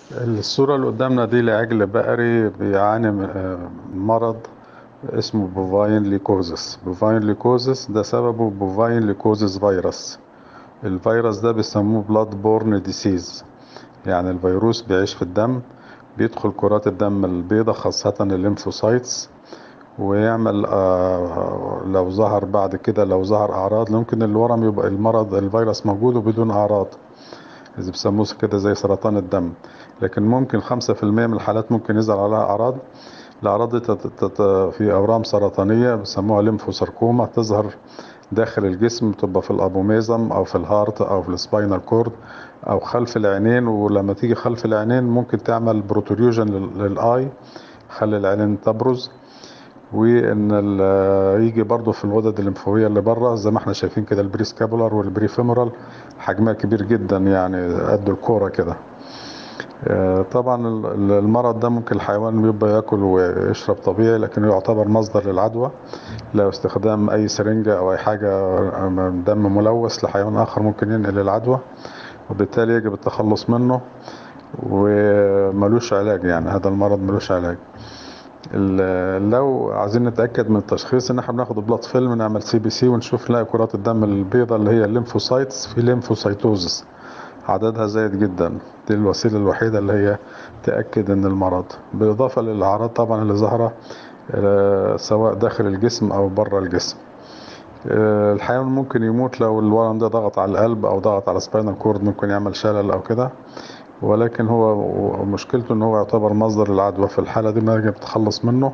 الصورة اللي قدامنا دي لعجل بقري بيعاني من آه، مرض اسمه بوفاين ليكوزس بوفاين ليكوزس ده سببه بوفاين ليكوزس فيروس الفيروس ده بيسموه بلاد بورن ديسيز يعني الفيروس بيعيش في الدم بيدخل كرات الدم البيضاء خاصة الليمفوسايتس ويعمل آه، لو ظهر بعد كده لو ظهر أعراض ممكن الورم يبقى المرض الفيروس موجود وبدون أعراض إذا بيسموه كده زي سرطان الدم لكن ممكن خمسة في المية من الحالات ممكن يظهر عليها أعراض الأعراض دي تت- تت- في أورام سرطانية بيسموها ليمفوساركوما تظهر داخل الجسم تبقى في الأبوميزم أو في الهارت أو في السباينال كورد أو خلف العينين ولما تيجي خلف العينين ممكن تعمل بروتوريوجن للآي خلي العينين تبرز وان ال- يجي برضو في الغدد الليمفاويه اللي بره زي ما احنا شايفين كده البريسكابولار والبريفيمورال حجمها كبير جدا يعني قد الكوره كده آه، طبعا ال- ال- المرض ده ممكن الحيوان بيبقى ياكل ويشرب طبيعي لكنه يعتبر مصدر للعدوى لو استخدام اي سرنجة او اي حاجة آه، دم ملوث لحيوان اخر ممكن ينقل العدوى وبالتالي يجب التخلص منه وملوش علاج يعني هذا المرض ملوش علاج ال- لو عايزين نتاكد من التشخيص ان احنا بناخد بلاد فيلم نعمل سي بي سي ونشوف نلاقي كرات الدم البيضاء اللي هي الليمفوسايتس في ليمفوسايتوزس عددها زايد جدا دي الوسيله الوحيده اللي هي تاكد ان المرض بالاضافه للاعراض طبعا اللي ظاهره آه، سواء داخل الجسم او بره الجسم آه، الحيوان ممكن يموت لو الورم ده ضغط على القلب او ضغط على سباينال كورد ممكن يعمل شلل او كده ولكن هو مشكلته ان هو يعتبر مصدر العدوى في الحالة دي ما يجب التخلص منه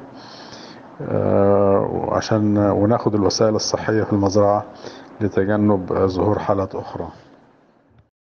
آه، وعشان وناخد الوسائل الصحية في المزرعة لتجنب ظهور حالات أخرى